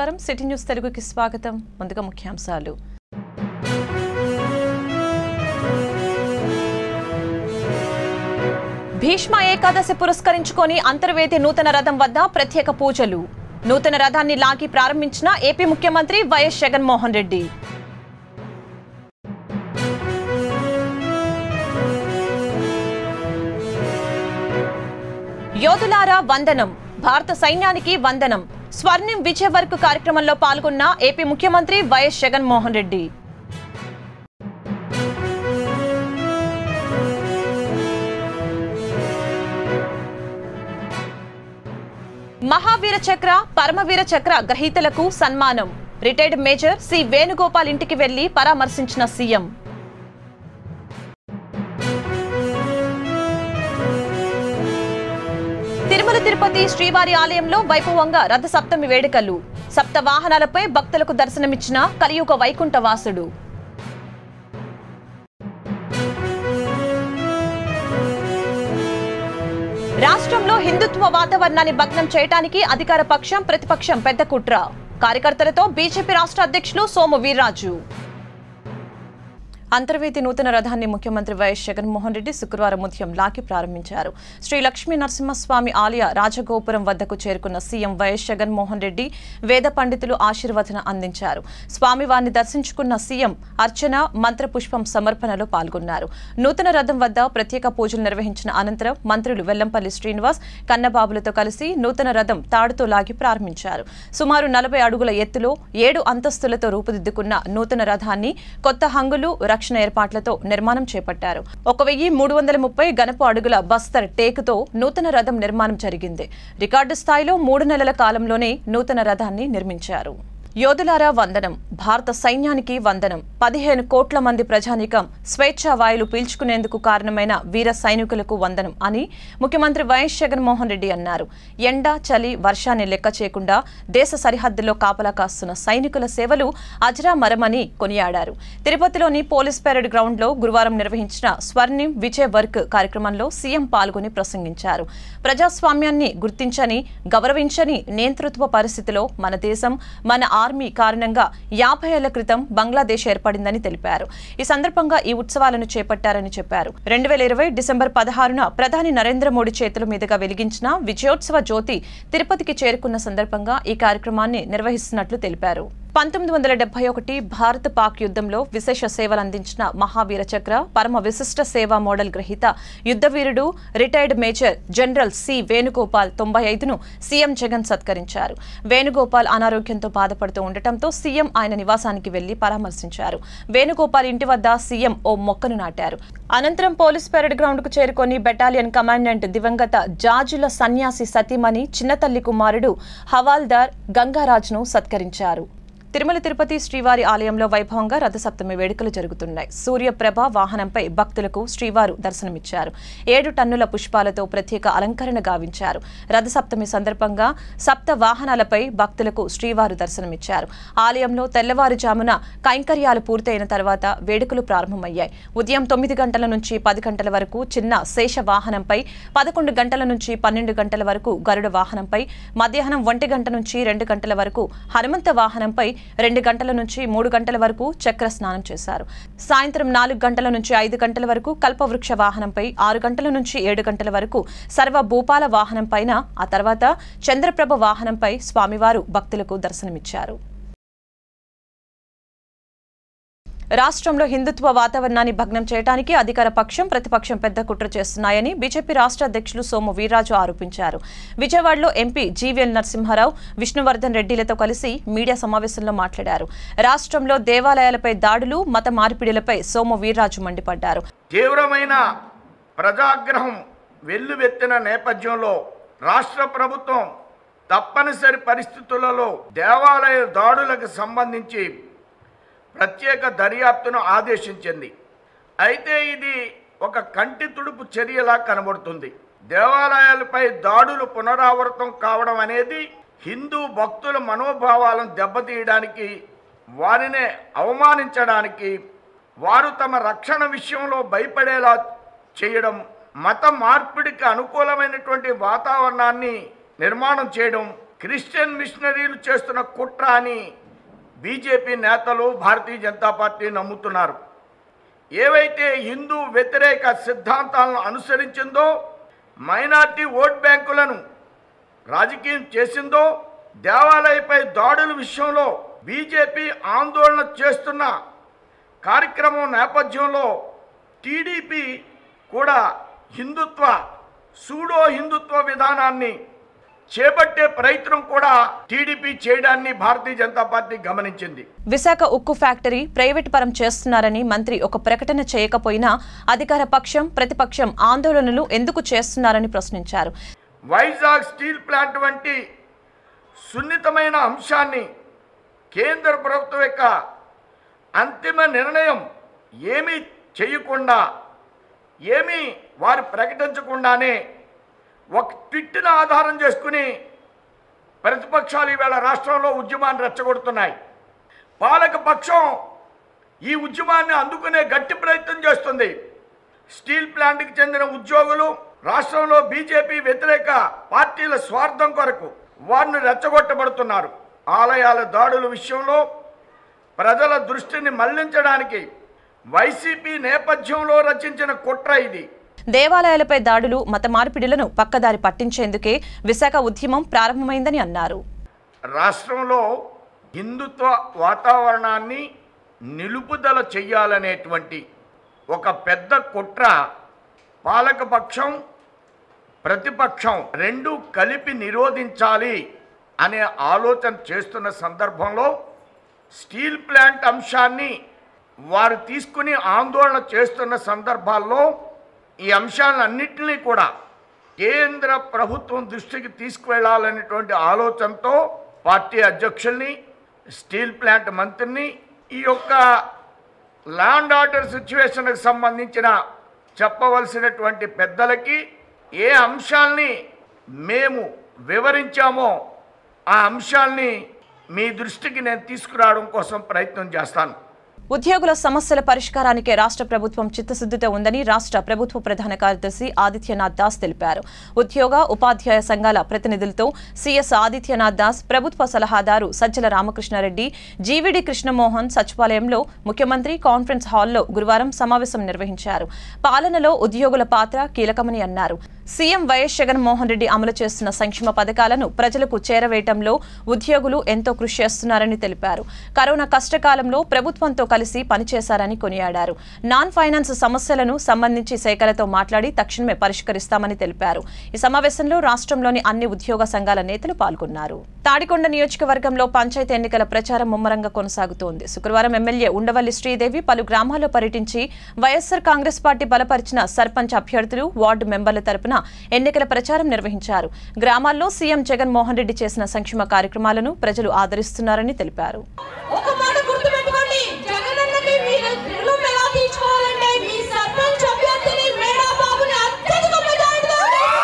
నమస్కారం city news తెలుగుకి స్వాగతం ముందుగా ముఖ్యాంశాలు భీష్మ ఏకాదశి పురస్కరించుకొని అంతర్వేది నూతన రథం వద్ద ప్రత్యేక పూజలు నూతన రథాన్ని లాగి ప్రారంభించిన ఏపీ ముఖ్యమంత్రి వైఎస్ జగన్మోహన్ రెడ్డి యోధులారా వందనం భారత సైన్యానికి వందనం స్వర్ణిం విజయ్ వర్క్ కార్యక్రమంలో పాల్గొన్న ఏపీ ముఖ్యమంత్రి వైఎస్ జగన్మోహన్ రెడ్డి మహావీర చక్ర పరమవీర చక్ర గ్రహీతలకు సన్మానం రిటైర్డ్ మేజర్ సి వేణుగోపాల్ ఇంటికి వెళ్లి పరామర్శించిన సీఎం తిరుమల తిరుపతి శ్రీవారి ఆలయంలో వైభవంగా రథ సప్తమి వేడుకలు సప్త వాహనాలపై భక్తులకు దర్శనమిచ్చిన కలియుగ వైకుంఠ వాసుడు రాష్ట్రంలో హిందుత్వ వాతావరణాన్ని భగ్నం చేయడానికి అధికార పక్షం ప్రతిపక్షం పెద్ద కుట్ర కార్యకర్తలతో బీజేపీ రాష్ట్ర అధ్యక్షులు సోము వీర్రాజు అంతర్వేది నూతన రథాన్ని ముఖ్యమంత్రి వైఎస్ జగన్మోహన్ రెడ్డి శుక్రవారం ఉదయం లాకి ప్రారంభించారు శ్రీ లక్ష్మీ నరసింహస్వామి ఆలయ రాజగోపురం వద్దకు చేరుకున్న సీఎం వైఎస్ జగన్మోహన్ రెడ్డి వేద పండితులు ఆశీర్వచన అందించారు స్వామివారిని దర్శించుకున్న సీఎం అర్చన మంత్రపుష్పం సమర్పణలో పాల్గొన్నారు నూతన రథం వద్ద ప్రత్యేక పూజలు నిర్వహించిన అనంతరం మంత్రులు వెల్లంపల్లి శ్రీనివాస్ కన్నబాబులతో కలిసి నూతన రథం తాడుతో లాగి ప్రారంభించారు సుమారు నలభై అడుగుల ఎత్తులో ఏడు అంతస్తులతో రూపుదిద్దుకున్న నూతన రథాన్ని కొత్త హంగులు రక్షణ ఏర్పాట్లతో నిర్మాణం చేపట్టారు ఒక వెయ్యి మూడు వందల ముప్పై గనపు అడుగుల బస్తర్ టేకుతో నూతన రథం నిర్మాణం జరిగింది రికార్డు స్థాయిలో మూడు నెలల కాలంలోనే నూతన రథాన్ని నిర్మించారు యోధులారా వందనం భారత సైన్యానికి వందనం పదిహేను కోట్ల మంది ప్రజానీకం స్వేచ్ఛా వాయులు పీల్చుకునేందుకు కారణమైన వీర సైనికులకు వందనం అని ముఖ్యమంత్రి వైఎస్ జగన్మోహన్ రెడ్డి అన్నారు ఎండ చలి వర్షాన్ని లెక్క చేయకుండా దేశ సరిహద్దుల్లో కాపలా కాస్తున్న సైనికుల సేవలు అజరామరమని కొనియాడారు తిరుపతిలోని పోలీస్ పెరేడ్ గ్రౌండ్లో గురువారం నిర్వహించిన స్వర్ణిం విజయ్ వర్క్ కార్యక్రమంలో సీఎం పాల్గొని ప్రసంగించారు ప్రజాస్వామ్యాన్ని గుర్తించని గౌరవించని నియంతృత్వ పరిస్థితిలో మన దేశం మన ఆర్మీ కారణంగా యాభై ఏళ్ల క్రితం బంగ్లాదేశ్ ఏర్పడిందని తెలిపారు ఈ సందర్భంగా ఈ ఉత్సవాలను చేపట్టారని చెప్పారు రెండు వేల ఇరవై డిసెంబర్ పదహారున ప్రధాని నరేంద్ర మోడీ చేతుల మీదుగా వెలిగించిన విజయోత్సవ జ్యోతి తిరుపతికి చేరుకున్న సందర్భంగా ఈ కార్యక్రమాన్ని నిర్వహిస్తున్నట్లు తెలిపారు పంతొమ్మిది వందల డెబ్బై ఒకటి భారత్ పాక్ యుద్ధంలో విశేష సేవలు అందించిన మహావీర చక్ర పరమ విశిష్ట సేవా మోడల్ గ్రహీత యుద్ధవీరుడు retired major general C Venugopal తొంభై ఐదును సీఎం జగన్ సత్కరించారు వేణుగోపాల్ అనారోగ్యంతో బాధపడుతూ ఉండటంతో సీఎం ఆయన నివాసానికి వెళ్లి పరామర్శించారు వేణుగోపాల్ ఇంటి వద్ద సీఎం ఓ మొక్కను నాటారు అనంతరం పోలీస్ పెరేడ్ గ్రౌండ్ కు చేరుకొని బెటాలియన్ కమాండెంట్ దివంగత జాజుల సన్యాసి సతీమణి చిన్నతల్లి కుమారుడు హవాల్దార్ గంగారాజ్ను సత్కరించారు తిరుమల తిరుపతి శ్రీవారి ఆలయంలో వైభవంగా రథసప్తమి వేడుకలు జరుగుతున్నాయి సూర్యప్రభ వాహనంపై భక్తులకు శ్రీవారు దర్శనమిచ్చారు ఏడు టన్నుల పుష్పాలతో ప్రత్యేక అలంకరణ గావించారు రథసప్తమి సందర్భంగా సప్త వాహనాలపై భక్తులకు శ్రీవారు దర్శనమిచ్చారు ఆలయంలో తెల్లవారుజామున కైంకర్యాలు పూర్తయిన తర్వాత వేడుకలు ప్రారంభమయ్యాయి ఉదయం తొమ్మిది గంటల నుంచి పది గంటల వరకు చిన్న శేష వాహనంపై పదకొండు గంటల నుంచి పన్నెండు గంటల వరకు గరుడ వాహనంపై మధ్యాహ్నం ఒంటి గంట నుంచి రెండు గంటల వరకు హనుమంత వాహనంపై రెండు గంటల నుంచి మూడు గంటల వరకు చక్ర స్నానం చేశారు సాయంత్రం నాలుగు గంటల నుంచి ఐదు గంటల వరకు కల్పవృక్ష వాహనంపై ఆరు గంటల నుంచి ఏడు గంటల వరకు సర్వ భూపాల వాహనం పైన ఆ తర్వాత చంద్రప్రభ వాహనంపై స్వామివారు భక్తులకు దర్శనమిచ్చారు రాష్ట్రంలో హిందుత్వ వాతావరణాన్ని భగ్నం చేయడానికి అధికార పక్షం ప్రతిపక్షం పెద్ద కుట్ర చేస్తున్నాయని బీజేపీ రాష్ట్ర అధ్యక్షులు సోము వీర్రాజు ఆరోపించారు విజయవాడలో ఎంపీ జీవీఎల్ నరసింహారావు విష్ణువర్ధన్ రెడ్డిలతో కలిసి మీడియా సమావేశంలో మాట్లాడారు రాష్ట్రంలో దేవాలయాలపై దాడులు మత మార్పిడిలపై సోము వీర్రాజు మండిపడ్డారు తీవ్రమైన ప్రజాగ్రహం వెల్లువెత్తిన నేపథ్యంలో రాష్ట్ర ప్రభుత్వం తప్పనిసరి పరిస్థితులలో దేవాలయ దాడులకు సంబంధించి ప్రత్యేక దర్యాప్తును ఆదేశించింది అయితే ఇది ఒక కంటి తుడుపు చర్యలా కనబడుతుంది దేవాలయాలపై దాడులు పునరావృతం కావడం అనేది హిందూ భక్తుల మనోభావాలను దెబ్బతీయడానికి వారినే అవమానించడానికి వారు తమ రక్షణ విషయంలో భయపడేలా చేయడం మత మార్పిడికి అనుకూలమైనటువంటి వాతావరణాన్ని నిర్మాణం చేయడం క్రిస్టియన్ మిషనరీలు చేస్తున్న కుట్ర అని బీజేపీ నేతలు భారతీయ జనతా పార్టీ నమ్ముతున్నారు ఏవైతే హిందూ వ్యతిరేక సిద్ధాంతాలను అనుసరించిందో మైనార్టీ ఓట్ బ్యాంకులను రాజకీయం చేసిందో దేవాలయపై దాడుల విషయంలో బీజేపీ ఆందోళన చేస్తున్న కార్యక్రమం నేపథ్యంలో టీడీపీ కూడా హిందుత్వ సూడో హిందుత్వ విధానాన్ని చేపట్టే ప్రయత్నం కూడా టీడీపీ చేయడాన్ని భారతీయ జనతా పార్టీ గమనించింది విశాఖ ఉక్కు ఫ్యాక్టరీ ప్రైవేట్ పరం చేస్తున్నారని మంత్రి ఒక ప్రకటన చేయకపోయినా అధికార పక్షం ప్రతిపక్షం ఆందోళనలు ఎందుకు చేస్తున్నారని ప్రశ్నించారు వైజాగ్ స్టీల్ ప్లాంట్ వంటి సున్నితమైన అంశాన్ని కేంద్ర ప్రభుత్వం యొక్క అంతిమ నిర్ణయం ఏమీ చేయకుండా ఏమీ వారు ప్రకటించకుండానే ఒక ట్విట్ను ఆధారం చేసుకుని ప్రతిపక్షాలు ఈవేళ రాష్ట్రంలో ఉద్యమాన్ని రెచ్చగొడుతున్నాయి పాలక పక్షం ఈ ఉద్యమాన్ని అందుకునే గట్టి ప్రయత్నం చేస్తుంది స్టీల్ ప్లాంట్కి చెందిన ఉద్యోగులు రాష్ట్రంలో బీజేపీ వ్యతిరేక పార్టీల స్వార్థం కొరకు వారిని రెచ్చగొట్టబడుతున్నారు ఆలయాల దాడుల విషయంలో ప్రజల దృష్టిని మళ్లించడానికి వైసీపీ నేపథ్యంలో రచించిన కుట్ర ఇది దేవాలయాలపై దాడులు మత మార్పిడులను పక్కదారి పట్టించేందుకే విశాఖ ఉద్యమం ప్రారంభమైందని అన్నారు రాష్ట్రంలో హిందుత్వ వాతావరణాన్ని నిలుపుదల చెయ్యాలనేటువంటి ఒక పెద్ద కుట్ర పాలకపక్షం ప్రతిపక్షం రెండు కలిపి నిరోధించాలి అనే ఆలోచన చేస్తున్న సందర్భంలో స్టీల్ ప్లాంట్ అంశాన్ని వారు తీసుకుని ఆందోళన చేస్తున్న సందర్భాల్లో ఈ అంశాలన్నింటినీ కూడా కేంద్ర ప్రభుత్వం దృష్టికి తీసుకువెళ్ళాలనేటువంటి ఆలోచనతో పార్టీ అధ్యక్షుల్ని స్టీల్ ప్లాంట్ మంత్రిని ఈ యొక్క ల్యాండ్ ఆర్డర్ సిచ్యువేషన్కి సంబంధించిన చెప్పవలసినటువంటి పెద్దలకి ఏ అంశాల్ని మేము వివరించామో ఆ అంశాల్ని మీ దృష్టికి నేను తీసుకురావడం కోసం ప్రయత్నం చేస్తాను ఉద్యోగుల సమస్యల పరిష్కారానికే రాష్ట్ర ప్రభుత్వం చిత్తశుద్ధితో ఉందని రాష్ట్ర ప్రభుత్వ ప్రధాన కార్యదర్శి ఆదిత్యనాథ్ దాస్ తెలిపారు ఉద్యోగ ఉపాధ్యాయ సంఘాల ప్రతినిధులతో సీఎస్ ఆదిత్యనాథ్ దాస్ ప్రభుత్వ సలహాదారు సజ్జల రామకృష్ణారెడ్డి జీవీడీ కృష్ణమోహన్ సచివాలయంలో ముఖ్యమంత్రి కాన్ఫరెన్స్ హాల్లో గురువారం సమావేశం నిర్వహించారు పాలనలో ఉద్యోగుల పాత్ర కీలకమని అన్నారు సీఎం వైఎస్ జగన్మోహన్ రెడ్డి అమలు చేస్తున్న సంక్షేమ పథకాలను ప్రజలకు చేరవేయటంలో ఉద్యోగులు ఎంతో కృషి చేస్తున్నారని తెలిపారు కరోనా కష్టకాలంలో ప్రభుత్వంతో కలిసి పనిచేశారని కొనియాడారు నాన్ ఫైనాన్స్ సమస్యలను సంబంధించి శాఖలతో మాట్లాడి తక్షణమే పరిష్కరిస్తామని తెలిపారు ఈ సమావేశంలో రాష్ట్రంలోని అన్ని ఉద్యోగ సంఘాల నేతలు పాల్గొన్నారు తాడికొండ నియోజకవర్గంలో పంచాయతీ ఎన్నికల ప్రచారం ముమ్మరంగా కొనసాగుతోంది శుక్రవారం ఎమ్మెల్యే ఉండవల్లి శ్రీదేవి పలు గ్రామాల్లో పర్యటించి వైఎస్సార్ కాంగ్రెస్ పార్టీ బలపరిచిన సర్పంచ్ అభ్యర్థులు వార్డు మెంబర్ల తరపున ఎన్నికల ప్రచారం నిర్వహించారు గ్రామాల్లో సీఎం జగన్మోహన్ రెడ్డి చేసిన సంక్షేమ కార్యక్రమాలను ప్రజలు ఆదరిస్తున్నారని తెలిపారు ఒక మాట గుర్తుపెట్టుకోండి జగనన్నకి మీరు రుణం ఎలా తీర్చుకోవాలంటే మీ సర్పంచ్ అభ్యర్థిని మేడా బాబుని అత్యధిక మెజారిటీతో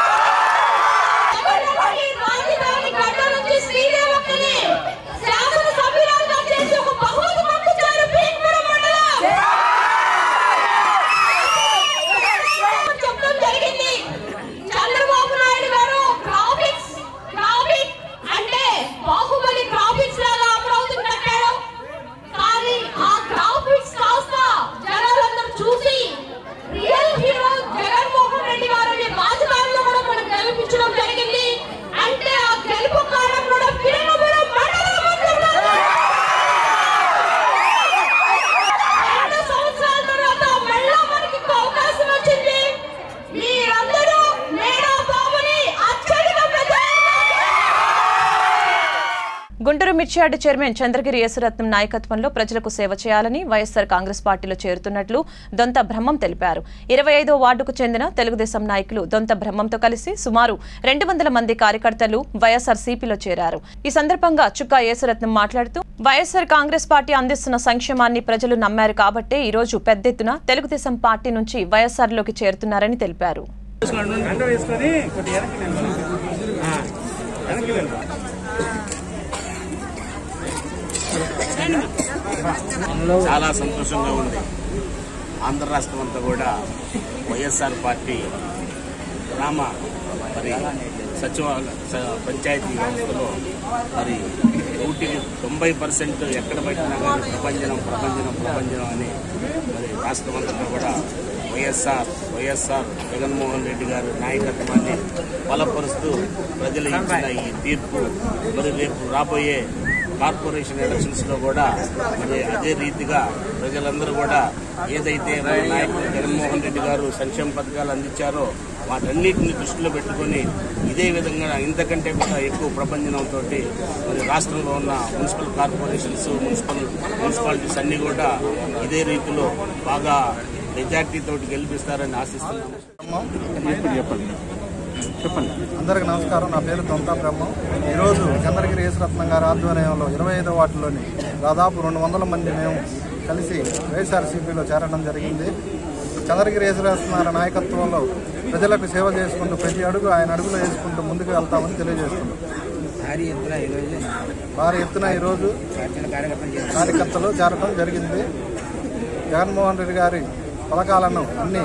జగనన్నకి రాజధాని గడ్డ నుంచి శ్రీదేవక్కని శాసనసభ్యురాలుగా చేసి ఒక బహుమతి పంపించారు భీమవరం మండలం చెప్పడం జరిగింది చంద్రబాబు నాయుడు గారు గ్రాఫిక్స్ గ్రాఫిక్ అంటే బాహుబలి గ్రాఫిక్స్ లాగా అమరావతి కట్టాడు కానీ ఆ గ్రాఫిక్స్ కాస్త జనాలందరూ చూసి రియల్ హీరో జగన్మోహన్ రెడ్డి గారిని రాజధానిలో కూడా మనం గెలిపించడం జరిగింది అంటే ఆ గెలుపు కారణం కూడా పిల్లలు రెండు సంవత్సరాల తర్వాత మళ్ళా మనకి ఇంకో అవకాశం వచ్చింది మీరందరూ మేడా బాబుని అత్యధిక గుంటూరు మిర్చియార్డు చైర్మన్ చంద్రగిరి యేసురత్నం నాయకత్వంలో ప్రజలకు సేవ చేయాలని వైఎస్సార్ కాంగ్రెస్ పార్టీలో చేరుతున్నట్లు దొంత బ్రహ్మం తెలిపారు ఇరవై ఐదో వార్డుకు చెందిన తెలుగుదేశం నాయకులు దొంత బ్రహ్మంతో కలిసి సుమారు రెండు వందల మంది కార్యకర్తలు వైఎస్సార్ సిపిలో చేరారు ఈ సందర్భంగా చుక్కా యేసురత్నం మాట్లాడుతూ వైఎస్సార్ కాంగ్రెస్ పార్టీ అందిస్తున్న సంక్షేమాన్ని ప్రజలు నమ్మారు కాబట్టే ఈ రోజు పెద్ద ఎత్తున తెలుగుదేశం పార్టీ నుంచి వైఎస్సార్ లోకి చేరుతున్నారని తెలిపారు ఎండ వేసుకొని కొద్దిగా వెనక్కి నిలబడు. ఆ, వెనక్కి వెళ్ళు చాలా సంతోషంగా ఉంది ఆంధ్ర రాష్ట్రం అంతా కూడా వైఎస్ఆర్ పార్టీ గ్రామ మరి సచివాలయ స- పంచాయతీ వ్యవస్థలో మరి నూటికి తొంభై పర్సెంట్ ఎక్కడ పెట్టినా కానీ ప్రపంచం ప్రపంచం ప్రపంచం అని మరి రాష్ట్రమంతటా కూడా వైఎస్ఆర్ వైఎస్ఆర్ జగన్మోహన్ రెడ్డి గారి నాయకత్వాన్ని బలపరుస్తూ ప్రజలు ఇచ్చిన ఈ తీర్పు మరి రేపు రాబోయే కార్పొరేషన్ ఎలక్షన్స్ లో కూడా మరి అదే రీతిగా ప్రజలందరూ కూడా ఏదైతే మన నాయకుడు జగన్మోహన్ రెడ్డి గారు సంక్షేమ పథకాలు అందించారో వాటన్నిటిని దృష్టిలో పెట్టుకొని ఇదే విధంగా ఇంతకంటే కూడా ఎక్కువ ప్రపంచంతో మరి రాష్ట్రంలో ఉన్న మున్సిపల్ కార్పొరేషన్స్ మున్సిపల్ మున్సిపాలిటీస్ అన్ని కూడా ఇదే రీతిలో బాగా మెజార్టీ తోటి గెలిపిస్తారని ఆశిస్తున్నాము అందరికి నమస్కారం నా పేరు దొంతా బ్రహ్మం ఈరోజు చంద్రగిరి యేసురత్నం గారి ఆధ్వర్యంలో ఇరవై ఐదో వార్డులోని దాదాపు రెండు వందల మంది మేము కలిసి వైఎస్ఆర్సీపీలో చేరడం జరిగింది చంద్రగిరి యేసురత్నం గారి నాయకత్వంలో ప్రజలకు సేవ చేసుకుంటూ ప్రతి అడుగు ఆయన అడుగులో వేసుకుంటూ ముందుకు వెళ్తామని తెలియజేస్తున్నాం భారీ ఎత్తున ఈరోజు కార్యకర్తలు చేరడం జరిగింది జగన్మోహన్ రెడ్డి గారి పథకాలను అన్ని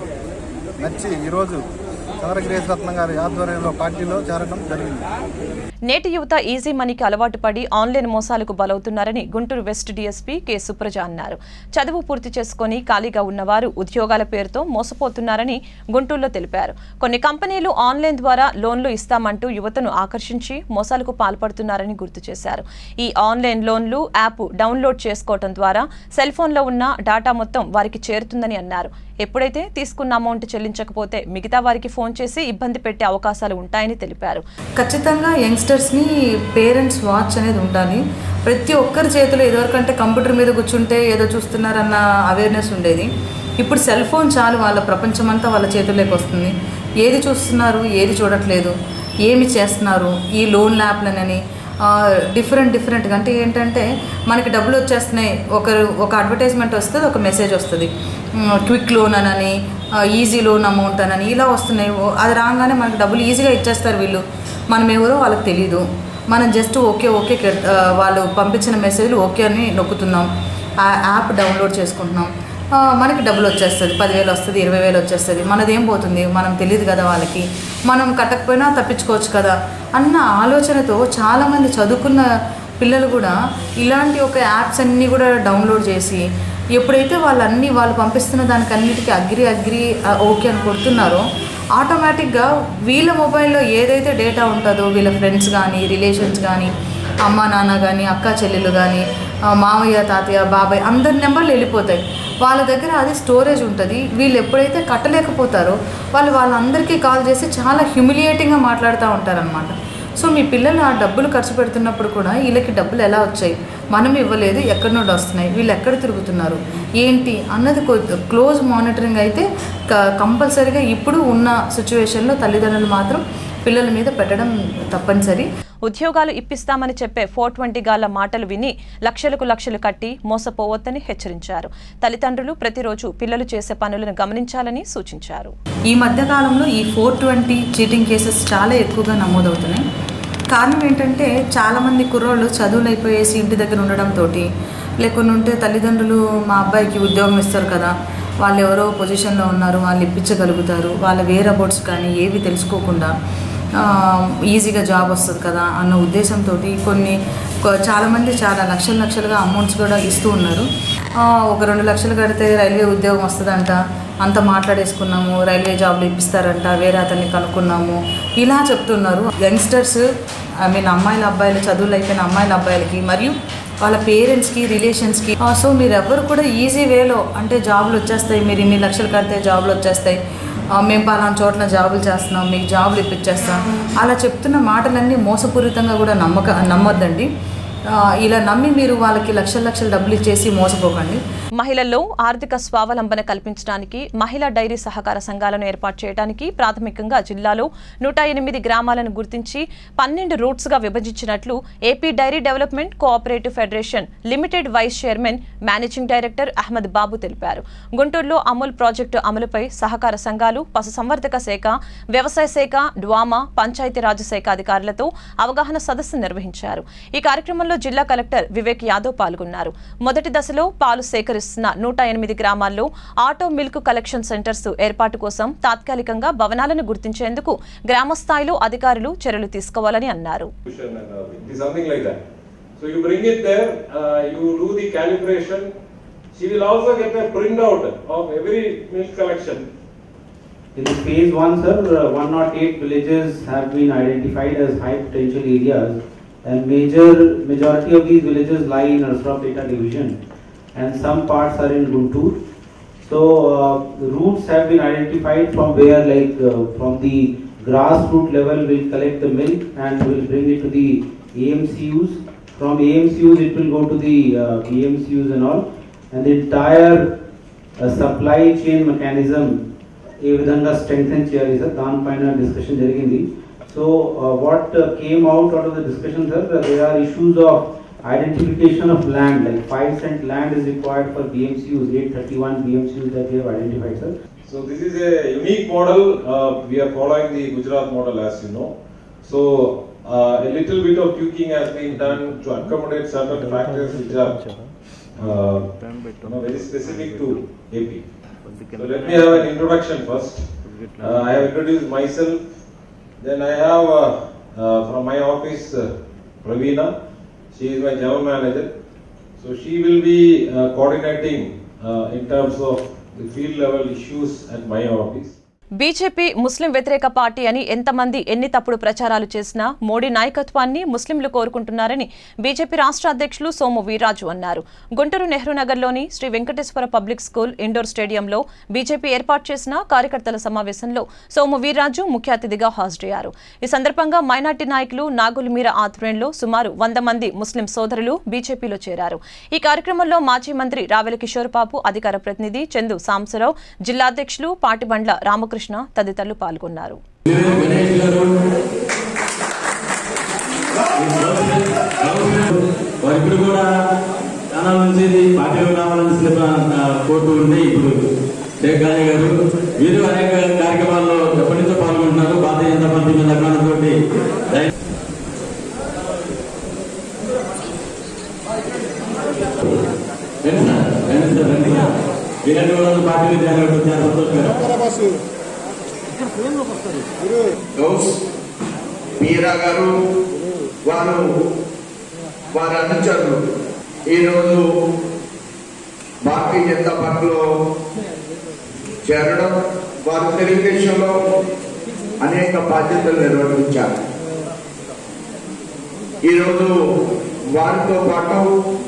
నచ్చి ఈరోజు చంద్రగిరి యేసురత్నం గారి ఆధ్వర్యంలో పార్టీలో చేరడం జరిగింది నేటి యువత ఈజీ మనీకి అలవాటు పడి ఆన్లైన్ మోసాలకు బలవుతున్నారని Guntur west DSP K Supraja అన్నారు చదువు పూర్తి చేసుకుని ఖాళీగా ఉన్నవారు ఉద్యోగాల పేరుతో మోసపోతున్నారని గుంటూరులో తెలిపారు కొన్ని కంపెనీలు ఆన్లైన్ ద్వారా లోన్లు ఇస్తామంటూ యువతను ఆకర్షించి మోసాలకు పాల్పడుతున్నారని గుర్తు చేశారు ఈ ఆన్లైన్ లోన్లు యాప్ డౌన్లోడ్ చేసుకోవడం ద్వారా సెల్ ఫోన్లో ఉన్న డాటా మొత్తం వారికి చేరుతుందని అన్నారు ఎప్పుడైతే తీసుకున్న అమౌంట్ చెల్లించకపోతే మిగతా వారికి ఫోన్ చేసి ఇబ్బంది పెట్టే అవకాశాలు ఉంటాయని తెలిపారు ఖచ్చితంగా యంగ్స్టర్స్ని పేరెంట్స్ వాచ్ అనేది ఉండాలి ప్రతి ఒక్కరి చేతిలో ఇదివరకంటే కంప్యూటర్ మీద కూర్చుంటే ఏదో చూస్తున్నారన్న అవేర్నెస్ ఉండేది ఇప్పుడు సెల్ ఫోన్ చాలు వాళ్ళ ప్రపంచమంతా వాళ్ళ చేతుల్లోకి వస్తుంది ఏది చూస్తున్నారు ఏది చూడట్లేదు ఏమి చేస్తున్నారు ఈ లోన్ యాప్లనని డిఫరెంట్ డిఫరెంట్గా అంటే ఏంటంటే మనకి డబ్బులు వచ్చేస్తున్నాయి ఒకరు ఒక అడ్వర్టైజ్మెంట్ వస్తుంది ఒక మెసేజ్ వస్తుంది క్విక్ లోన్ అనని ఈజీ లోన్ అమౌంట్ అనని ఇలా వస్తున్నాయి ఓ- అది రాగానే మనకి డబ్బులు ఈజీగా ఇచ్చేస్తారు వీళ్ళు మనం ఎవరో వాళ్ళకి తెలియదు మనం జస్ట్ ఓకే ఓకే కె- ఆ, వాళ్ళు పంపించిన మెసేజ్లు ఓకే అని నొక్కుతున్నాం ఆ యాప్ డౌన్లోడ్ చేసుకుంటున్నాం ఆ, మనకి డబ్బులు వచ్చేస్తుంది పదివేలు వస్తుంది ఇరవై వేలు వచ్చేస్తుంది మనదేం పోతుంది మనం తెలియదు కదా వాళ్ళకి మనం కట్టకపోయినా తప్పించుకోవచ్చు కదా అన్న ఆలోచనతో చాలామంది చదువుకున్న పిల్లలు కూడా ఇలాంటి ఒక యాప్స్ అన్నీ కూడా డౌన్లోడ్ చేసి ఎప్పుడైతే వాళ్ళన్నీ వాళ్ళు పంపిస్తున్న దానికి అన్నిటికీ అగ్రి అగ్రి ఆ, ఓకే అని కొడుతున్నారో ఆటోమేటిక్గా వీళ్ళ మొబైల్లో ఏదైతే డేటా ఉంటుందో వీళ్ళ ఫ్రెండ్స్ కానీ రిలేషన్స్ కానీ అమ్మ నాన్న కానీ అక్క చెల్లెలు కానీ మామయ్య తాతయ్య బాబాయ్ అందరి నెంబర్లు వెళ్ళిపోతాయి వాళ్ళ దగ్గర అది స్టోరేజ్ ఉంటుంది వీళ్ళు ఎప్పుడైతే కట్టలేకపోతారో వాళ్ళు వాళ్ళందరికీ కాల్ చేసి చాలా హ్యూమిలియేటింగ్గా మాట్లాడుతూ ఉంటారనమాట సో మీ పిల్లలు ఆ డబ్బులు ఖర్చు పెడుతున్నప్పుడు కూడా వీళ్ళకి డబ్బులు ఎలా వచ్చాయి మనం ఇవ్వలేదు ఎక్కడి నుండి వస్తున్నాయి వీళ్ళు ఎక్కడ తిరుగుతున్నారు ఏంటి అన్నది క్లోజ్ మానిటరింగ్ అయితే కంపల్సరీగా ఇప్పుడు ఉన్న సిచ్యువేషన్లో తల్లిదండ్రులు మాత్రం పిల్లల మీద పెట్టడం తప్పనిసరి ఉద్యోగాలు ఇప్పిస్తామని చెప్పే ఫోర్ ట్వంటీ గాళ్ల మాటలు విని లక్షలకు లక్షలు కట్టి మోసపోవద్దని హెచ్చరించారు తల్లిదండ్రులు ప్రతిరోజు పిల్లలు చేసే పనులను గమనించాలని సూచించారు ఈ మధ్య కాలంలో ఈ ఫోర్ ట్వంటీ చీటింగ్ కేసెస్ చాలా ఎక్కువగా నమోదవుతున్నాయి కారణం ఏంటంటే చాలామంది కుర్రోళ్ళు చదువులు అయిపోయేసి ఇంటి దగ్గర ఉండడంతో లేకుండా ఉంటే తల్లిదండ్రులు మా అబ్బాయికి ఉద్యోగం ఇస్తారు కదా వాళ్ళు ఎవరో పొజిషన్లో ఉన్నారు వాళ్ళు ఇప్పించగలుగుతారు వాళ్ళ వేర్ అబౌట్స్ కానీ ఏవి తెలుసుకోకుండా ఆ, ఈజీగా జాబ్ వస్తుంది కదా అన్న ఉద్దేశంతో కొన్ని కొ- చాలామంది చాలా లక్షల లక్షలుగా అమౌంట్స్ కూడా ఇస్తూ ఉన్నారు ఆ, ఒక రెండు లక్షలు కడితే రైల్వే ఉద్యోగం వస్తుందంట అంత మాట్లాడేసుకున్నాము రైల్వే జాబ్లు ఇప్పిస్తారంట వేరే అతన్ని కనుక్కున్నాము ఇలా చెప్తున్నారు యంగ్స్టర్స్ ఐ మీన్ అమ్మాయిల అబ్బాయిలు చదువులు అయిపోయిన అమ్మాయిల అబ్బాయిలకి మరియు వాళ్ళ పేరెంట్స్కి రిలేషన్స్కి సో మీరు ఎవరు కూడా ఈజీ వేలో అంటే జాబులు వచ్చేస్తాయి మీరు ఇన్ని లక్షలు కడితే జాబులు వచ్చేస్తాయి ఆ, మేము పలానా చోట్ల జాబులు చేస్తున్నాం మీకు జాబులు ఇప్పించేస్తాం అలా చెప్తున్న మాటలన్నీ మోసపూరితంగా కూడా నమ్మక నమ్మొద్దండి ఆ, ఇలా నమ్మి మీరు వాళ్ళకి లక్షల లక్షల డబ్బులు ఇచ్చేసి మోసపోకండి మహిళల్లో ఆర్థిక స్వావలంబన కల్పించడానికి మహిళా డైరీ సహకార సంఘాలను ఏర్పాటు చేయడానికి ప్రాథమికంగా జిల్లాలో నూట ఎనిమిది గ్రామాలను గుర్తించి పన్నెండు రూట్స్ గా విభజించినట్లు AP dairy development cooperative federation limited vice chairman managing director Ahmed Babu తెలిపారు గుంటూరులో అమూల్ ప్రాజెక్టు అమలుపై సహకార సంఘాలు పశుసంవర్ధక శాఖ వ్యవసాయ శాఖ డ్వామా పంచాయతీరాజ్ శాఖ అధికారులతో అవగాహన సదస్సు నిర్వహించారు ఈ కార్యక్రమంలో కార్యక్రమంలో జిల్లా కలెక్టర్ వివేక్ యాదవ్ పాల్గొన్నారు మొదటి దశలో పాలు సేకరిస్తున్న నూట ఎనిమిది గ్రామాల్లో ఆటో మిల్క్ కలెక్షన్ సెంటర్స్ ఏర్పాటు కోసం తాత్కాలికంగా భవనాలను గుర్తించేందుకు గ్రామ స్థాయిలో అధికారులు చర్యలు తీసుకోవాలని అన్నారు and uh, it is something like that. So you bring it there, uh, you do the calibration. She will also get a printout of every milk collection. In the phase one, sir, uh, 108 villages have been identified as high potential areas, and major majority of these villages lie in Asrapeta division, and some parts are in Guntur. So uh, the routes have been identified from where, like uh, from the grassroots level, we'll collect the milk and we'll bring it to the AMCUs. From AMCUs, it will go to the uh, BMCUs and all, and the entire uh, supply chain mechanism ఏ విధంగా strengthen చేయాలి sir దానిపైన discussion జరిగింది so what came out out of the discussion sir they are issues of identification of land like five cent land is required for BMCUs eight thirty one BMCUs that we identified sir So this is a unique model. Uh, we are following the Gujarat model, as you know. So uh, a little bit of tweaking has been done to accommodate certain factors which are uh, you know, very specific to AP. So let me have an introduction first. Uh, I have introduced myself. Then I have uh, uh, from my office uh, Praveena. She is my general manager. So she will be uh, coordinating uh, in terms of the field level issues at my office. BJP Muslim వ్యతిరేక party అని ఎంతమంది ఎన్ని తప్పుడు ప్రచారాలు చేసినా మోడీ నాయకత్వాన్ని ముస్లింలు కోరుకుంటున్నారని BJP రాష్ట్ర అధ్యక్షులు సోము వీర్రాజు అన్నారు గుంటూరు నెహ్రూ నగర్లోని Sri Venkateswara public school indoor స్టేడియంలో బీజేపీ ఏర్పాటు చేసిన కార్యకర్తల సమావేశంలో సోము వీర్రాజు ముఖ్య అతిథిగా హాజరయ్యారు ఈ సందర్భంగా మైనార్టీ నాయకులు నాగుల్ మీర ఆధ్వర్యంలో సుమారు వంద మంది ముస్లిం సోదరులు బీజేపీలో చేరారు ఈ కార్యక్రమంలో మాజీ మంత్రి రావెల కిషోర్ బాబు అధికార ప్రతినిధి చందు సాంబశివరావు జిల్లా అధ్యక్షులు పాటిబండ్ల రామకృష్ణ తదితరులు పాల్గొన్నారు గణేష్ గారు వారిప్పుడు కూడా చాలా నుంచి ఇది పార్టీలో రావాలని సినిమా కోరుతూ ఉంటే ఇప్పుడు షేక్ గానీ గారు వీరు అనేక కార్యక్రమాల్లో ఎప్పటి నుంచో పాల్గొంటున్నారు భారతీయ జనతా పార్టీ మీద అభిమానంతోటి దయ- రండి సార్ రండి సార్ రండి సార్ వీరందరూ కూడా పార్టీలో జాయిన్ అవ్వడం చాలా సంతోషకరం గౌస్ మీరా గారు వారు వారి అనుచరులు ఈరోజు భారతీయ జనతా పార్టీలో చేరడం వారు తెలుగుదేశంలో అనేక బాధ్యతలు నిర్వర్తించారు ఈరోజు వారితో పాటు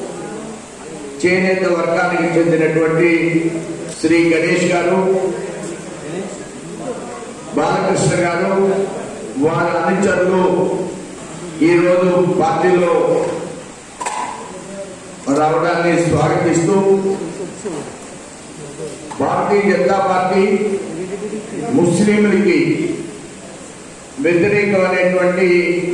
చేనేత వర్గానికి చెందినటువంటి శ్రీ గణేష్ గారు బాలకృష్ణ గారు వారి అనుచరులు ఈరోజు పార్టీలో రావడాన్ని స్వాగతిస్తూ భారతీయ జనతా పార్టీ ముస్లింలకి వ్యతిరేకమైనటువంటి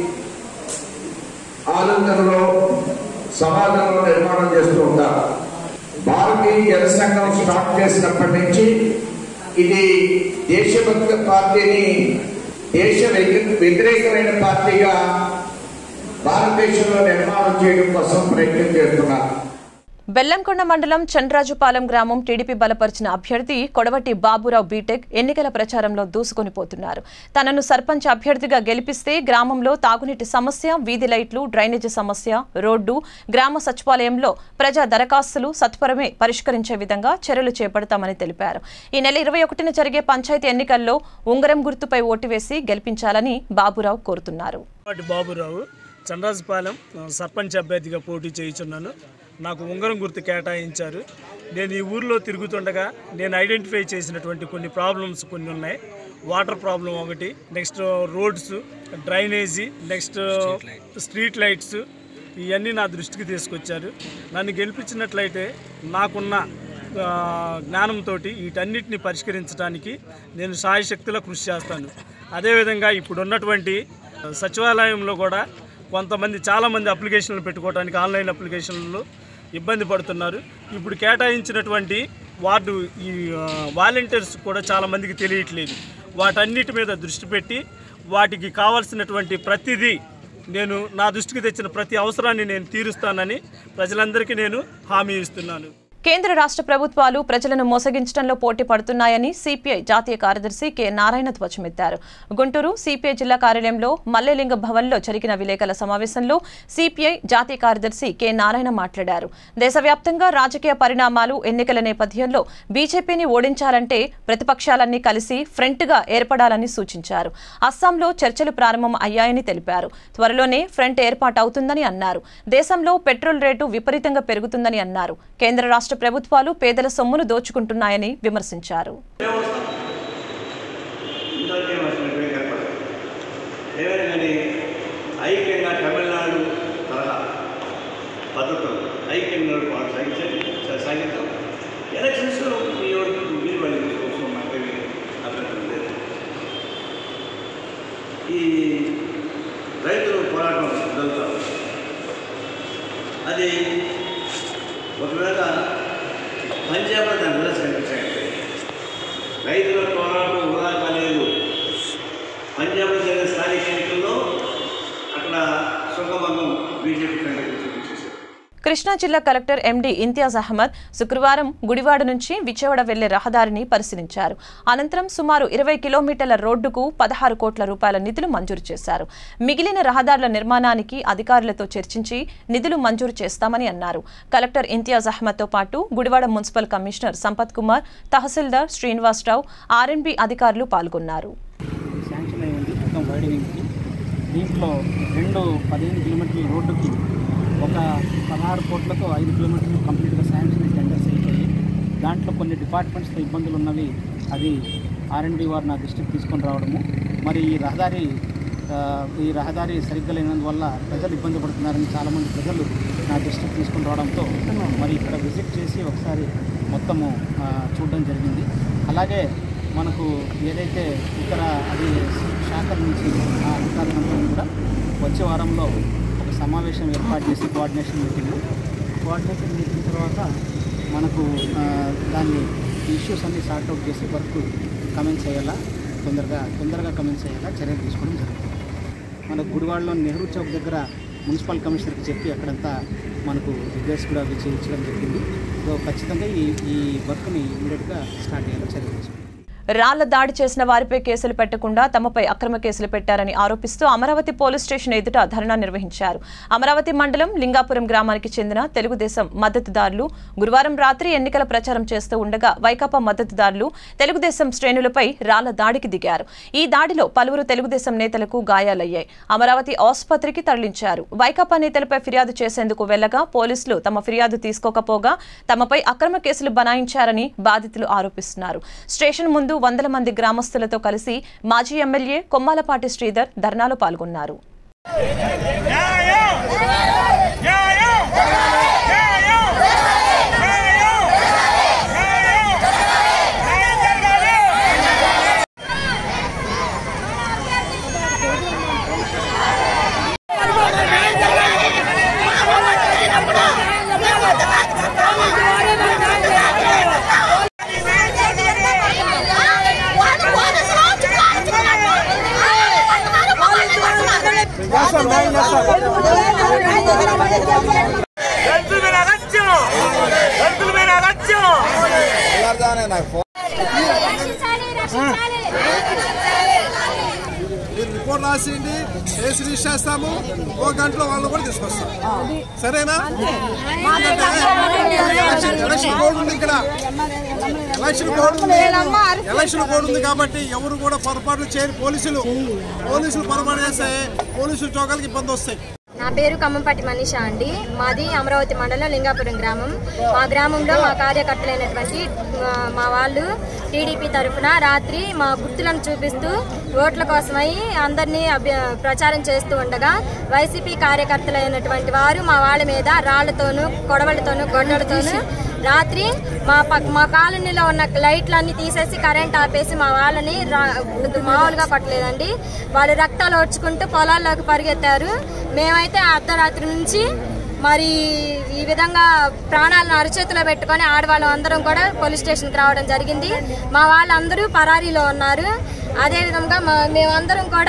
ఆలోచనలో సమాజంలో నిర్మాణం చేస్తూ ఉంటారు భారతీయ జనసంఘం స్టార్ట్ చేసినప్పటి నుంచి ఇది దేశభక్త పార్టీని దేశ వ్యతి- వ్యతిరేకమైన పార్టీగా భారతదేశంలో నిర్మాణం చేయడం కోసం ప్రయత్నం చేస్తున్నారు బెల్లంకొండ మండలం చంద్రాజుపాలెం గ్రామం టీడీపీ బలపరిచిన అభ్యర్థి కొడవటి బాబురావు బీటెక్ ఎన్నికల ప్రచారంలో దూసుకొని పోతున్నారు తనను సర్పంచ్ అభ్యర్థిగా గెలిపిస్తే గ్రామంలో తాగునీటి సమస్య వీధి లైట్లు డ్రైనేజీ సమస్య రోడ్డు గ్రామ సచివాలయంలో ప్రజా దరఖాస్తులు సత్వరమే పరిష్కరించే విధంగా చర్యలు చేపడతామని తెలిపారు ఈ నెల ఇరవై ఒకటిన జరిగే పంచాయతీ ఎన్నికల్లో ఉంగరం గుర్తుపై ఓటు వేసి గెలిపించాలని బాబురావు కోరుతున్నారు పాటి బాబురావు చంద్రాజపాలెం సర్పంచ్ అభ్యర్థిగా పోటీ చేయుచున్నాను నాకు ఉంగరం గుర్తు కేటాయించారు నేను ఈ ఊర్లో తిరుగుతుండగా నేను ఐడెంటిఫై చేసినటువంటి కొన్ని ప్రాబ్లమ్స్ కొన్ని ఉన్నాయి వాటర్ ప్రాబ్లం ఒకటి next roads drainage next street lights ఇవన్నీ నా దృష్టికి తీసుకొచ్చారు నన్ను గెలిపించినట్లయితే నాకున్న ఆ, జ్ఞానంతో వీటన్నిటిని పరిష్కరించడానికి నేను సాయశక్తిలో కృషి చేస్తాను అదేవిధంగా ఇప్పుడు ఉన్నటువంటి సచివాలయంలో కూడా కొంతమంది చాలామంది అప్లికేషన్లు పెట్టుకోవడానికి ఆన్లైన్ అప్లికేషన్లు ఇబ్బంది పడుతున్నారు ఇప్పుడు కేటాయించినటువంటి వార్డు ఈ ఆ, వాలంటీర్స్ కూడా చాలామందికి తెలియట్లేదు వాటన్నిటి మీద దృష్టి పెట్టి వాటికి కావాల్సినటువంటి ప్రతిదీ నేను నా దృష్టికి తెచ్చిన ప్రతి అవసరాన్ని నేను తీరుస్తానని ప్రజలందరికీ నేను హామీ ఇస్తున్నాను కేంద్ర రాష్ట్ర ప్రభుత్వాలు ప్రజలను మోసగించడంలో పోటీ పడుతున్నాయని సిపిఐ జాతీయ కార్యదర్శి కె నారాయణ ధ్వజమెత్తారు గుంటూరు సిపిఐ జిల్లా కార్యాలయంలో మల్లెలింగ భవన్లో జరిగిన విలేకరుల సమావేశంలో సిపిఐ జాతీయ కార్యదర్శి కె నారాయణ మాట్లాడారు దేశవ్యాప్తంగా రాజకీయ పరిణామాలు ఎన్నికల నేపథ్యంలో బీజేపీని ఓడించాలంటే ప్రతిపక్షాలన్నీ కలిసి ఫ్రంట్గా ఏర్పడాలని సూచించారు అస్సాంలో చర్చలు ప్రారంభం అయ్యాయని తెలిపారు త్వరలోనే ఫ్రంట్ ఏర్పాటవుతుందని అన్నారు దేశంలో పెట్రోల్ రేటు విపరీతంగా పెరుగుతుందని అన్నారు కేంద్ర రాష్ట్ర ప్రభుత్వాలు పేదల సొమ్మును దోచుకుంటున్నాయని విమర్శించారు ఏమైనా కానీ ఐక్యంగా తమిళనాడు తరహా పద్ధతులు ఐక్యంగా వాళ్ళు సాగించండి సాగిద్దాం ఎలక్షన్స్లో మీ వరకు మీరు వాళ్ళు తీసుకోవచ్చు మాకేమి అభ్యంతరం లేదు ఈ రైతులు పోరాటం జరుగుతారు అది ఒకవేళ పంజాబ్లో దాని నిరసన కనిపించాయంటే రైతుల పోరాటం వృధా కాలేదు పంజాబ్లో జరిగిన స్థానిక ఎన్నికల్లో అక్కడ సుగమంగం బీజేపీ కంటే చూపించేశారు కృష్ణా జిల్లా కలెక్టర్ ఎండీ ఇంతియాజ్ అహ్మద్ శుక్రవారం గుడివాడ నుంచి విజయవాడ వెళ్లే రహదారిని పరిశీలించారు అనంతరం సుమారు ఇరవై కిలోమీటర్ల రోడ్డుకు పదహారు కోట్ల రూపాయల నిధులు మంజూరు చేశారు మిగిలిన రహదారుల నిర్మాణానికి అధికారులతో చర్చించి నిధులు మంజూరు చేస్తామని అన్నారు కలెక్టర్ ఇంతియాజ్ అహ్మద్తో పాటు గుడివాడ మున్సిపల్ కమిషనర్ సంపత్ కుమార్ తహసీల్దార్ శ్రీనివాసరావు ఆర్ఎన్బి అధికారులు పాల్గొన్నారు శాంక్షన్ అయి ఉంది మొత్తం వైడనింగ్కి దీంట్లో రెండు పదిహేను కిలోమీటర్ల రోడ్డుకి ఒక పదహారు కోట్లతో ఐదు కిలోమీటర్లు కంప్లీట్గా శాంక్షన్ అయి టెండర్స్ అయిపోయి దాంట్లో కొన్ని డిపార్ట్మెంట్స్తో ఇబ్బందులు ఉన్నవి అది ఆర్ఎండ్బి వారు నా దృష్టికి తీసుకొని రావడము మరి ఈ రహదారి ఆ, ఈ రహదారి సరిగ్గా లేనందువల్ల ప్రజలు ఇబ్బంది పడుతున్నారని చాలామంది ప్రజలు నా దృష్టికి తీసుకొని రావడంతో మరి ఇక్కడ విజిట్ చేసి ఒకసారి మొత్తము ఆ, చూడడం జరిగింది అలాగే మనకు ఏదైతే ఇతర అది శాఖల నుంచి ఆ అధికారులందరూ కూడా వచ్చే వారంలో ఒక సమావేశం ఏర్పాటు చేసి కోఆర్డినేషన్ మీటింగ్ కోఆర్డినేషన్ మీటింగ్ తర్వాత మనకు ఆ, దాన్ని ఇష్యూస్ అన్ని సార్ట్అవుట్ చేసి వర్క్ కమెంట్స్ అయ్యేలా తొందరగా తొందరగా కమెంట్స్ అయ్యేలా చర్యలు తీసుకోవడం జరుగుతుంది మన గుడివాడలో నెహ్రూ చౌక్ దగ్గర మున్సిపల్ కమిషనర్కి చెప్పి అక్కడంతా మనకు రిపేర్స్ కూడా అవి చేయించడం జరిగింది సో ఖచ్చితంగా ఈ ఈ వర్క్ని ఇమీడియట్గా స్టార్ట్ చేయాలని చర్యలు తీసుకుంటాం రాళ్ల దాడి చేసిన వారిపై కేసులు పెట్టకుండా తమపై అక్రమ కేసులు పెట్టారని ఆరోపిస్తూ అమరావతి పోలీస్ స్టేషన్ ఎదుట ధర్నా నిర్వహించారు అమరావతి మండలం లింగాపురం గ్రామానికి చెందిన తెలుగుదేశం మద్దతుదారులు గురువారం రాత్రి ఎన్నికల ప్రచారం చేస్తూ ఉండగా వైకాపా మద్దతుదారులు తెలుగుదేశం శ్రేణులపై రాళ్ల దాడికి దిగారు ఈ దాడిలో పలువురు తెలుగుదేశం నేతలకు గాయాలయ్యాయి అమరావతి ఆసుపత్రికి తరలించారు వైకాపా నేతలపై ఫిర్యాదు చేసేందుకు వెళ్లగా పోలీసులు తమ ఫిర్యాదు తీసుకోకపోగా తమపై అక్రమ కేసులు బనాయించారని బాధితులు ఆరోపిస్తున్నారు స్టేషన్ ముందు వందల మంది గ్రామస్తులతో కలిసి మాజీ ఎమ్మెల్యే కొమ్మాలపాటి శ్రీధర్ ధర్నాలో పాల్గొన్నారు మీరు రిపోర్ట్ రాసేయండి కేసు రిజిస్టర్ చేస్తాము ఓ గంటలో వాళ్ళు కూడా తీసుకొస్తాం సరేనా ఎలక్షన్- ఎలక్షన్ కోడ్ ఉంది ఇక్కడ ఎలక్షన్ కోడ్ ఉంది ఎలక్షన్ కోడ్ ఉంది కాబట్టి ఎవరు కూడా పొరపాట్లు చేయరు పోలీసులు పోలీసులు పొరపాటు చేస్తే పోలీసులు చోకలకి ఇబ్బంది వస్తాయి నా పేరు కమ్మంపట్టి మనీషా అండి మాది అమరావతి మండలం లింగాపురం గ్రామం మా గ్రామంలో మా కార్యకర్తలైనటువంటి ఆ, మా వాళ్ళు టీడీపీ తరఫున రాత్రి మా గుర్తులను చూపిస్తూ ఓట్ల కోసమై అందరినీ అభ్య ప్రచారం చేస్తూ ఉండగా వైసీపీ కార్యకర్తలైనటువంటి వారు మా వాళ్ళ మీద రాళ్లతోనూ కొడవలతోనూ గొడ్డలతోనూ రాత్రి మా పక్ మా కాలనీలో ఉన్న లైట్లన్నీ తీసేసి కరెంట్ ఆపేసి మా వాళ్ళని రా- మామూలుగా కొట్టలేదండి వాళ్ళు రక్తాలు ఓడ్చుకుంటూ పొలాల్లోకి పరిగెత్తారు మేమైతే అర్ధరాత్రి నుంచి మరి ఈ విధంగా ప్రాణాలను అరచేతిలో పెట్టుకొని ఆడవాళ్ళం అందరం కూడా పోలీస్ స్టేషన్కి రావడం జరిగింది మా వాళ్ళందరూ పరారీలో ఉన్నారు అదేవిధంగా మా మేమందరం కూడా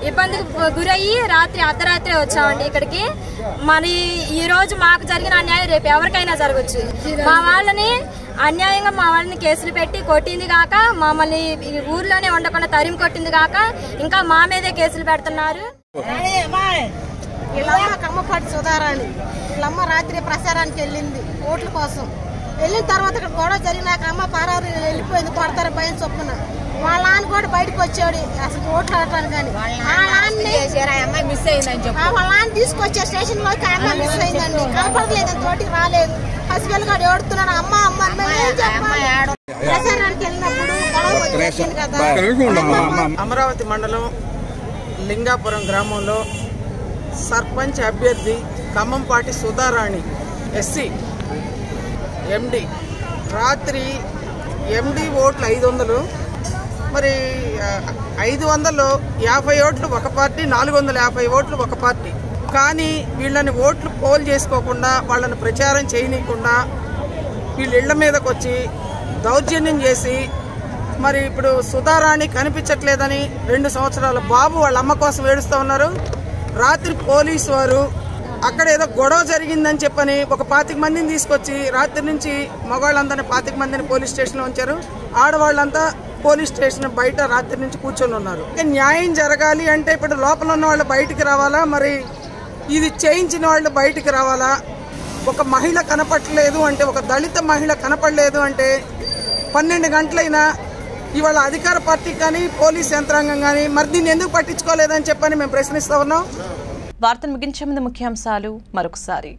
ఇబ్బందికి గురయ్యి రాత్రి అర్ధరాత్రి వచ్చామండి ఇక్కడికి మరి ఈ రోజు మాకు జరిగిన అన్యాయం రేపు ఎవరికైనా జరగచ్చు మా వాళ్ళని అన్యాయంగా మా వాళ్ళని కేసులు పెట్టి కొట్టింది కాక మమ్మల్ని ఈ ఊర్లోనే ఉండకుండా తరిమి కొట్టింది కాక ఇంకా మా మీదే కేసులు పెడుతున్నారు వీళ్ళమ్మ కమ్మపాటి సుధారాణి వీళ్ళమ్మ రాత్రి ప్రచారానికి వెళ్ళింది ఓట్ల కోసం వెళ్ళిన తర్వాత ఇక్కడ గొడవ జరిగినాక అమ్మ పరారు వెళ్ళిపోయింది కొడతారు భయం చొప్పున వాళ్ళ నాన్న కూడా బయటకు వచ్చాడు అసలు ఓట్లు ఆడటానికి కానీ ఆ నాన్నని అమ్మాయి మిస్ అయిందని చెప్పి వాళ్ళ నాన్న తీసుకొచ్చే స్టేషన్ లోకి ఆ అమ్మాయి మిస్ అయిందండి కనపడలేదు తోటికి రాలేదు పసిపిల్లగాడు ఏడుతున్నాడు అమ్మ అమ్మ అని మేము ఏం చెప్పాలి ప్రచారానికి వెళ్ళినప్పుడు గొడవ వచ్చింది కదా అమరావతి మండలం లింగాపురం గ్రామంలో సర్పంచ్ అభ్యర్థి ఖమ్మంపాటి సుధారాణి ఎస్సీ ఎండి రాత్రి ఎండి ఓట్లు ఐదు వందలు మరి ఆ, ఐదు వందలు యాభై ఓట్లు ఒక పార్టీ నాలుగు వందల యాభై ఓట్లు ఒక పార్టీ కానీ వీళ్ళని ఓట్లు పోల్ చేసుకోకుండా వాళ్ళని ప్రచారం చేయనీయకుండా వీళ్ళ ఇళ్ల మీదకి వచ్చి దౌర్జన్యం చేసి మరి ఇప్పుడు సుధారాణి కనిపించట్లేదని రెండు సంవత్సరాల బాబు వాళ్ళ అమ్మ కోసం ఏడుస్తూ ఉన్నారు రాత్రి పోలీసు వారు అక్కడ ఏదో గొడవ జరిగిందని చెప్పని ఒక పాతిక మందిని తీసుకొచ్చి రాత్రి నుంచి మగవాళ్ళందరినీ పాతిక మందిని పోలీస్ స్టేషన్లో ఉంచారు ఆడవాళ్ళంతా పోలీస్ స్టేషన్ బయట రాత్రి నుంచి కూర్చొని ఉన్నారు ఇంకా న్యాయం జరగాలి అంటే ఇప్పుడు లోపల ఉన్న వాళ్ళు బయటికి రావాలా మరి ఇది చేయించిన వాళ్ళు బయటికి రావాలా ఒక మహిళ కనపడలేదు అంటే ఒక దళిత మహిళ కనపడలేదు అంటే పన్నెండు గంటలైనా ఇవాళ అధికార పార్టీ కానీ పోలీస్ యంత్రాంగం కానీ మరి దీన్ని ఎందుకు పట్టించుకోలేదని చెప్పని మేము ప్రశ్నిస్తా ఉన్నాం వార్తను ముగించే ముందు ముఖ్యాంశాలు మరొకసారి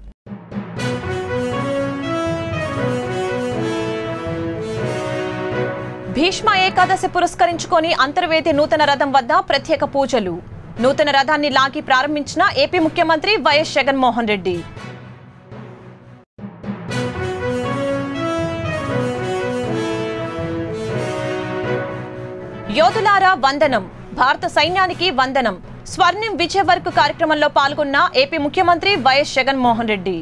భీష్మ ఏకాదశి పురస్కరించుకొని అంతర్వేది నూతన రథం వద్ద ప్రత్యేక పూజలు నూతన రథాన్ని లాగి ప్రారంభించిన ఏపీ ముఖ్యమంత్రి వైఎస్ జగన్మోహన్ రెడ్డి యోధులారా వందనం భారత సైన్యానికి వందనం స్వర్ణిం విజయ్ వర్క్ కార్యక్రమంలో పాల్గొన్న ఏపీ ముఖ్యమంత్రి వైఎస్ జగన్మోహన్ రెడ్డి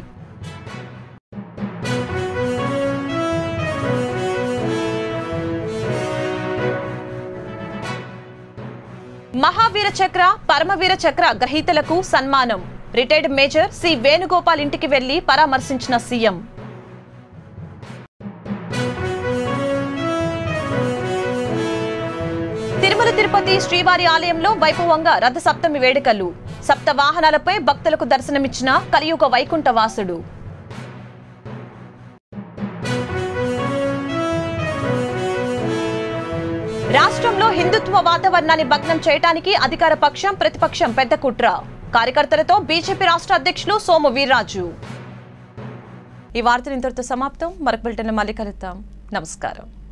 మహావీర చక్ర పరమవీర చక్ర గ్రహీతలకు సన్మానం రిటైర్డ్ మేజర్ సి వేణుగోపాల్ ఇంటికి వెళ్లి పరామర్శించిన సీఎం తిరుమల తిరుపతి శ్రీవారి ఆలయంలో వైభవంగా రథ సప్తమి వేడుకలు సప్త వాహనాలపై భక్తులకు దర్శనమిచ్చిన కలియుగ వైకుంఠ వాసుడు రాష్ట్రంలో హిందుత్వ వాతావరణాన్ని భగ్నం చేయడానికి అధికార పక్షం ప్రతిపక్షం పెద్ద కుట్ర కార్యకర్తలతో బీజేపీ రాష్ట్ర అధ్యక్షులు సోము వీర్రాజు ఈ వార్తలు ఇంతటితో సమాప్తం మరొక బిల్టన్ మళ్ళీ కలుద్దాం నమస్కారం